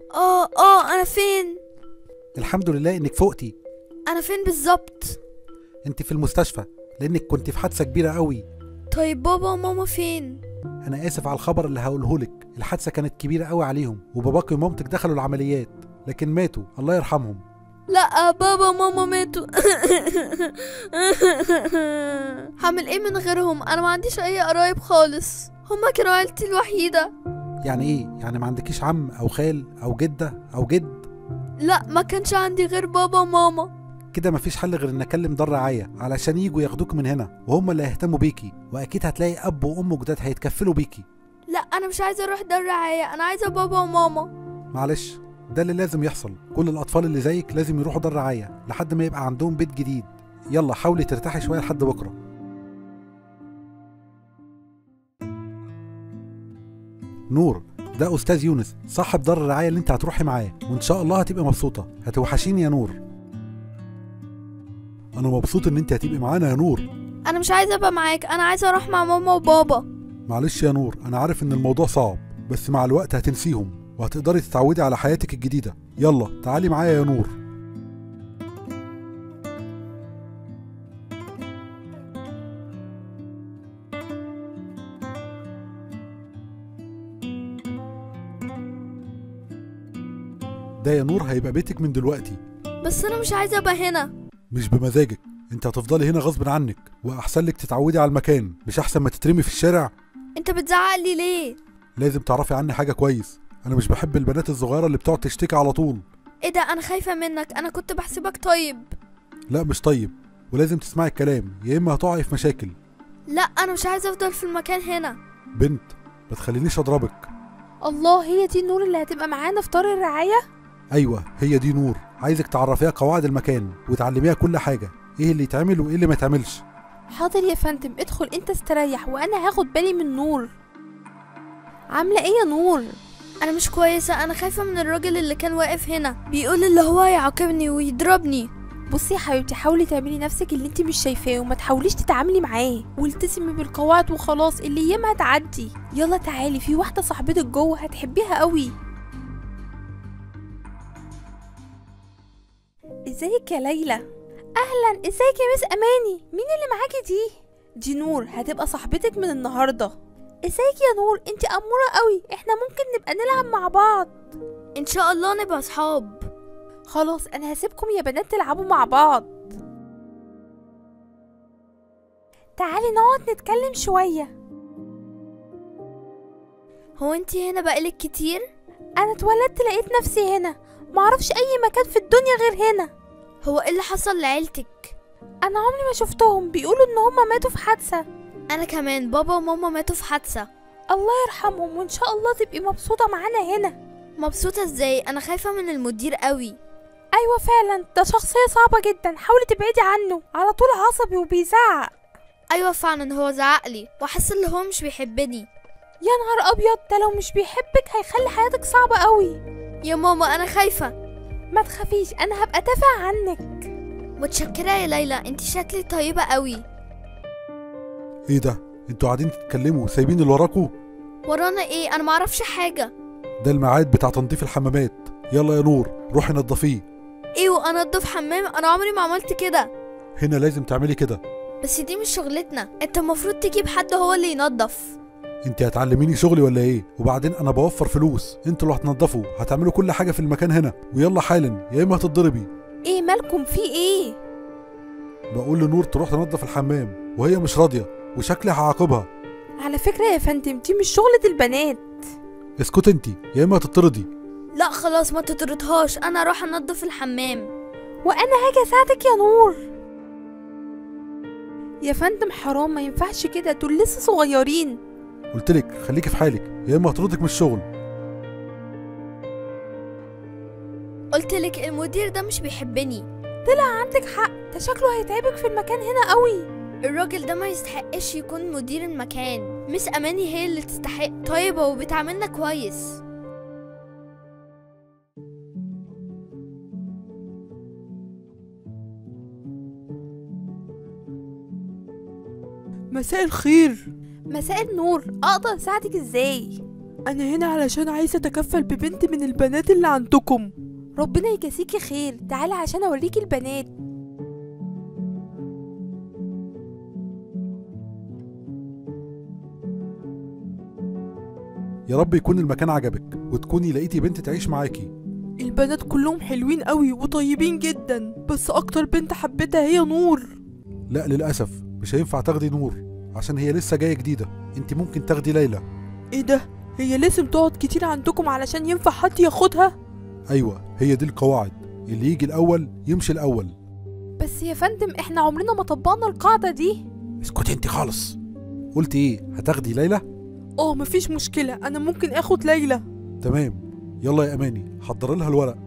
اه اه انا فين الحمد لله انك فوقتي انا فين بالظبط انت في المستشفى لانك كنت في حادثه كبيره قوي طيب بابا وماما فين انا اسف على الخبر اللي هقوله لك الحادثه كانت كبيره قوي عليهم وباباك ومامتك دخلوا العمليات لكن ماتوا الله يرحمهم لا بابا وماما ماتوا هعمل ايه من غيرهم انا ما عنديش اي قرايب خالص هما كانوا عيلتي الوحيدة يعني ايه يعني ما عندكيش عم او خال او جده او جد لا ما كانش عندي غير بابا وماما كده مفيش حل غير ان اكلم دار رعايه علشان يجوا ياخدوك من هنا وهم اللي هيهتموا بيكي واكيد هتلاقي اب وام جداد هيتكفلوا بيكي لا انا مش عايزة اروح دار رعاية انا عايزة بابا وماما معلش ده اللي لازم يحصل كل الاطفال اللي زيك لازم يروحوا دار رعايه لحد ما يبقى عندهم بيت جديد يلا حاولي ترتاحي شويه لحد بكره نور ده استاذ يونس صاحب دار الرعايه اللي انت هتروحي معاه وان شاء الله هتبقي مبسوطه هتوحشيني يا نور انا مبسوط ان انت هتبقي معانا يا نور انا مش عايزة ابقى معاك انا عايزة اروح مع ماما وبابا معلش يا نور انا عارف ان الموضوع صعب بس مع الوقت هتنسيهم وهتقدري تتعودي على حياتك الجديده يلا تعالي معايا يا نور ده يا نور هيبقى بيتك من دلوقتي بس انا مش عايزة ابقى هنا مش بمزاجك انت هتفضلي هنا غصب عنك واحسن لك تتعودي على المكان مش احسن ما تترمي في الشارع انت بتزعق لي ليه لازم تعرفي عني حاجه كويس انا مش بحب البنات الصغيره اللي بتقعد تشتكي على طول ايه ده انا خايفة منك انا كنت بحسبك طيب لا مش طيب ولازم تسمعي الكلام يا اما هتقعي في مشاكل لا انا مش عايزة افضل في المكان هنا بنت ما تخلينيش اضربك الله هي دي النور اللي هتبقى معانا في دار الرعاية ايوه هي دي نور عايزك تعرفيها قواعد المكان وتعلميها كل حاجه ايه اللي يتعمل وايه اللي ما يتعملش حاضر يا فندم ادخل انت استريح وانا هاخد بالي من نور عاملة ايه يا نور انا مش كويسة انا خايفة من الراجل اللي كان واقف هنا بيقول اللي هو يعاقبني ويضربني بصي يا حبيبتي حاولي تعملي نفسك اللي انت مش شايفاه وما تحاوليش تتعاملي معاه والتزمي بالقواعد وخلاص اللي ايام هتعدي يلا تعالي في واحدة صاحبتك جوه هتحبيها قوي ازيك يا ليلى اهلا ازيك يا مس اماني مين اللي معاكي دي دي نور هتبقى صاحبتك من النهارده ازيك يا نور انت اموره قوي احنا ممكن نبقى نلعب مع بعض ان شاء الله نبقى اصحاب خلاص انا هسيبكم يا بنات تلعبوا مع بعض تعالي نقعد نتكلم شويه هو انت هنا بقالك كتير انا اتولدت لقيت نفسي هنا معرفش اي مكان في الدنيا غير هنا هو ايه اللي حصل لعيلتك انا عمري ما شفتهم بيقولوا ان هما ماتوا في حادثه انا كمان بابا وماما ماتوا في حادثة الله يرحمهم وان شاء الله تبقي مبسوطه معانا هنا مبسوطة ازاي انا خايفة من المدير قوي ايوه فعلا ده شخصيه صعبه جدا حاولي تبعدي عنه على طول عصبي وبيزعق ايوه فعلا هو زعقلي وحس ان هو مش بيحبني يا نهار ابيض ده لو مش بيحبك هيخلي حياتك صعبه قوي يا ماما انا خايفة ما تخافيش انا هبقى دافع عنك متشكرة يا ليلى انت شكلك طيبة قوي ايه ده انتوا قاعدين تتكلموا سايبين اللي وراكوا ورانا ايه انا معرفش حاجة ده الميعاد بتاع تنظيف الحمامات يلا يا نور روحي نضفيه ايه وانا انضف حمام انا عمري ما عملت كده هنا لازم تعملي كده بس دي مش شغلتنا انت المفروض تجيب حد هو اللي ينظف انت هتعلميني شغلي ولا ايه وبعدين انا بوفر فلوس انتوا اللي هتنضفوا هتعملوا كل حاجه في المكان هنا ويلا حالا يا اما هتتضربي ايه مالكم في ايه بقول لنور تروح تنظف الحمام وهي مش راضيه وشكلي هعاقبها على فكره يا فندم دي مش شغلة البنات اسكت انت يا اما هتطردي لا خلاص ما تطردهاش انا اروح انضف الحمام وانا هاجي اساعدك يا نور يا فندم حرام ما ينفعش كده دول لسه صغيرين قلتلك خليكي في حالك يا اما هطردك من الشغل قلتلك المدير ده مش بيحبني طلع عندك حق ده شكله هيتعبك في المكان هنا قوي الراجل ده ما يستحقش يكون مدير المكان مس اماني هي اللي تستحق طيبة وبتعاملنا كويس مساء الخير مساء النور اقدر اساعدك ازاي انا هنا علشان عايزه اتكفل ببنت من البنات اللي عندكم ربنا يجازيكي خير تعالى عشان اوريكي البنات يا رب يكون المكان عجبك وتكوني لقيتي بنت تعيش معاكي البنات كلهم حلوين قوي وطيبين جدا بس اكتر بنت حبيتها هي نور لا للأسف مش هينفع تاخدي نور عشان هي لسه جاية جديدة انت ممكن تاخدي ليلى ايه ده هي لازم تقعد كتير عندكم علشان ينفع حد ياخدها ايوه هي دي القواعد اللي يجي الأول يمشي الأول بس يا فندم احنا عمرنا ما طبقنا القاعده دي اسكتي انت خالص قلت ايه هتاخدي ليلى اه مفيش مشكله انا ممكن اخد ليلى تمام يلا يا اماني حضر لها الورق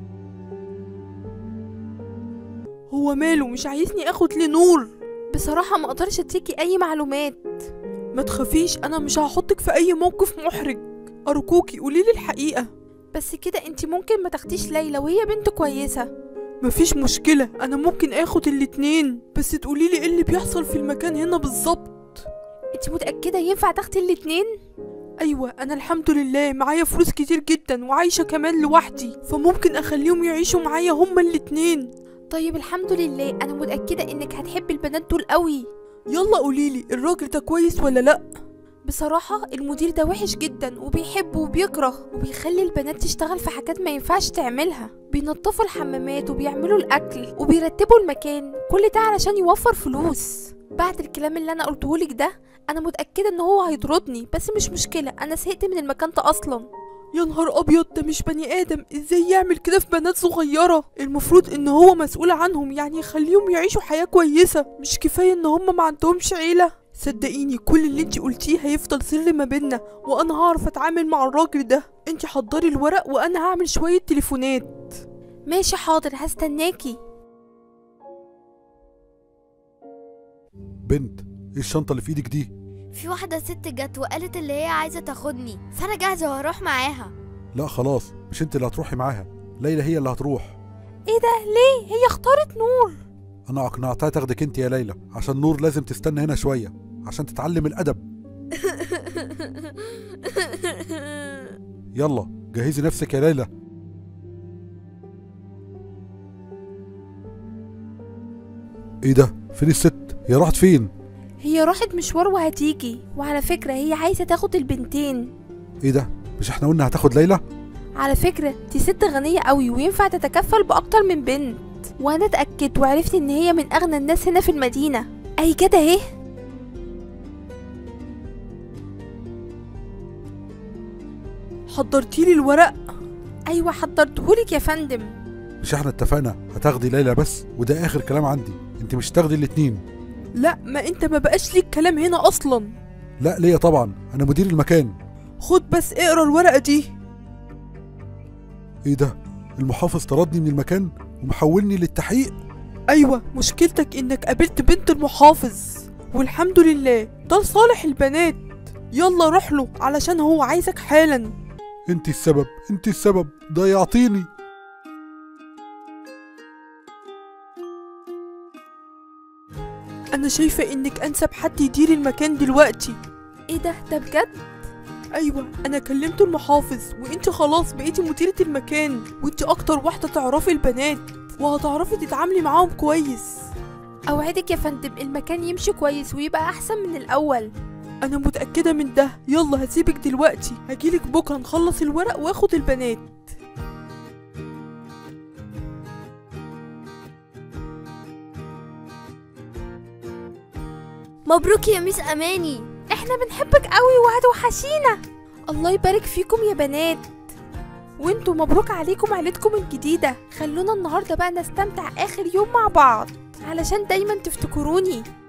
هو ماله مش عايزني اخد لنور بصراحة ما اقدرش اديكي اي معلومات ما تخافيش انا مش هحطك في اي موقف محرج ارجوكي قوليلي الحقيقة بس كده انت ممكن ما تاخديش ليلى وهي بنت كويسة مفيش مشكلة انا ممكن اخد الاتنين بس تقوليلي ايه اللي بيحصل في المكان هنا بالظبط انت متأكدة ينفع تاخدي الاتنين؟ ايوه انا الحمد لله معايا فلوس كتير جدا وعايشة كمان لوحدي فممكن اخليهم يعيشوا معايا هما الاتنين طيب الحمد لله انا متاكده انك هتحبي البنات دول قوي يلا قوليلي الراجل ده كويس ولا لا بصراحة المدير ده وحش جدا وبيحب وبيكره وبيخلي البنات تشتغل في حاجات ما ينفعش تعملها بينظفوا الحمامات وبيعملوا الأكل وبيرتبوا المكان كل ده علشان يوفر فلوس بعد الكلام اللي أنا قلتهولك ده أنا متأكدة إن هو هيطردني بس مش مشكلة أنا زهقت من المكان ده أصلا يا نهار ابيض ده مش بني ادم ازاي يعمل كده في بنات صغيره المفروض ان هو مسؤول عنهم يعني يخليهم يعيشوا حياه كويسه مش كفايه ان هم ما عندهمش عيله صدقيني كل اللي انت قلتيه هيفضل سر ما بينا وانا هعرف اتعامل مع الراجل ده انت حضري الورق وانا هعمل شويه تليفونات ماشي حاضر هستناكي بنت ايه الشنطة اللي في ايدك دي في واحدة ست جت وقالت اللي هي عايزة تاخدني فأنا جاهزة وهروح معاها لا خلاص مش انت اللي هتروحي معاها ليلى هي اللي هتروح ايه ده ليه هي اختارت نور انا اقنعتها تاخدك انت يا ليلى عشان نور لازم تستنى هنا شوية عشان تتعلم الادب يلا جهزي نفسك يا ليلى ايه ده فين الست هي راحت فين هي راحت مشوار وهتيجي وعلى فكره هي عايزه تاخد البنتين ايه ده مش احنا قلنا هتاخد ليلى على فكرة دي ست غنية قوي وينفع تتكفل بأكتر من بنت وأنا اتأكدت وعرفت إن هي من أغنى الناس هنا في المدينة أي كده اهي حضرتيلي الورق أيوة حضرتهولك يا فندم مش احنا اتفقنا هتاخدي ليلى بس وده اخر كلام عندي انت مش تاخدي الاتنين لا ما انت ما بقاش ليك كلام هنا أصلا لا ليا طبعا انا مدير المكان خد بس اقرا الورقة دي ايه ده المحافظ طردني من المكان ومحولني للتحقيق أيوة مشكلتك إنك قابلت بنت المحافظ والحمد لله ده لصالح البنات يلا روح له علشان هو عايزك حالا انت السبب انت السبب ضيعتيني أنا شايفة إنك أنسب حد يدير المكان دلوقتي إيه ده ده بجد؟ أيوة أنا كلمت المحافظ وإنت خلاص بقيتي مديرة المكان وإنت أكتر واحدة تعرفي البنات وهتعرفي تتعاملي معاهم كويس أوعدك يا فندم المكان يمشي كويس ويبقى أحسن من الأول أنا متأكدة من ده يلا هسيبك دلوقتي هجيلك بكرة نخلص الورق واخد البنات مبروك يا ميس أماني احنا بنحبك قوي وهتوحشينا الله يبارك فيكم يا بنات وانتوا مبروك عليكم عيلتكم الجديدة خلونا النهاردة بقى نستمتع آخر يوم مع بعض علشان دايما تفتكروني